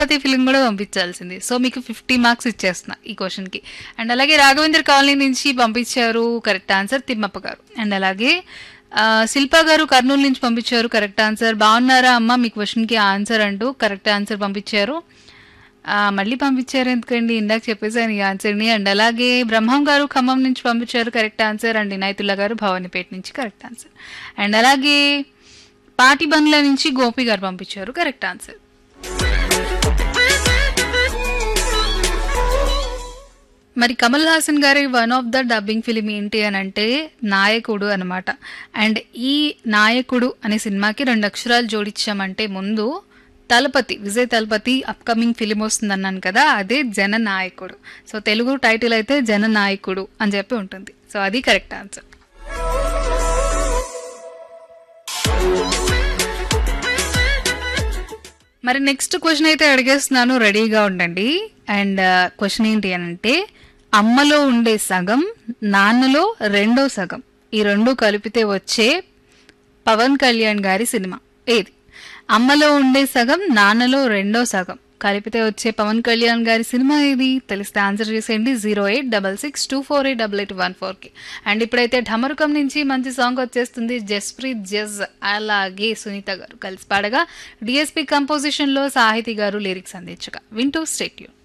ప్రతి ఫిలిం కూడా పంపించాల్సింది సో మీకు ఫిఫ్టీ మార్క్స్ ఇచ్చేస్తున్నా ఈ క్వశ్చన్కి అండ్ అలాగే రాఘవేంద్ర కాలనీ నుంచి పంపించారు కరెక్ట్ ఆన్సర్ తిమ్మప్ప గారు అండ్ అలాగే ఆ, శిల్ప గారు కర్నూలు నుంచి పంపించారు కరెక్ట్ ఆన్సర్ బాగున్నారా అమ్మ మీ క్వశ్చన్కి ఆన్సర్ అంటూ కరెక్ట్ ఆన్సర్ పంపించారు ఆ, మళ్ళీ పంపించారు ఎందుకండి ఇందాక చెప్పేసాను ఈ ఆన్సర్ని అండ్ అలాగే బ్రహ్మం గారు ఖమ్మం నుంచి పంపించారు కరెక్ట్ ఆన్సర్ అండ్ ఇనాయతుల్లా గారు భవానీపేట నుంచి కరెక్ట్ ఆన్సర్ అండ్ అలాగే పాటి బంగ్లా నుంచి గోపి గారు పంపించారు కరెక్ట్ ఆన్సర్ మరి కమల్ హాసన్ గారి one of the dubbing film ఏంటి అని అంటే నాయకుడు అనమాట అండ్ ఈ నాయకుడు అనే సినిమాకి రెండు అక్షరాలు జోడించామంటే ముందు తలపతి విజయ్ తలపతి అప్కమింగ్ ఫిలిం వస్తుంది అన్నాను కదా అదే జననాయకుడు సో తెలుగు టైటిల్ అయితే జననాయకుడు అని చెప్పి ఉంటుంది సో అది కరెక్ట్ ఆన్సర్ మరి నెక్స్ట్ క్వశ్చన్ అయితే అడిగేస్తున్నాను రెడీగా ఉండండి అండ్ క్వశ్చన్ ఏంటి అని అంటే అమ్మలో ఉండే సగం నాన్నలో రెండో సగం ఈ రెండు కలిపితే వచ్చే పవన్ కళ్యాణ్ గారి సినిమా ఏది అమ్మలో ఉండే సగం నాన్నలో రెండో సగం కలిపితే వచ్చే పవన్ కళ్యాణ్ గారి సినిమా ఏది తెలిస్తే ఆన్సర్ చేసేయండి zero eight double six two four eight double eight one ఫోర్కి అండ్ ఇప్పుడైతే ఢమరుకం నుంచి మంచి సాంగ్ వచ్చేస్తుంది జస్ప్రీత్ జజ్ అలాగే సునీత గారు కలిసి పాడగా డిఎస్పి కంపోజిషన్లో సాహితీ గారు లిరిక్స్ అందించగా వింటూ స్టేట్యూన్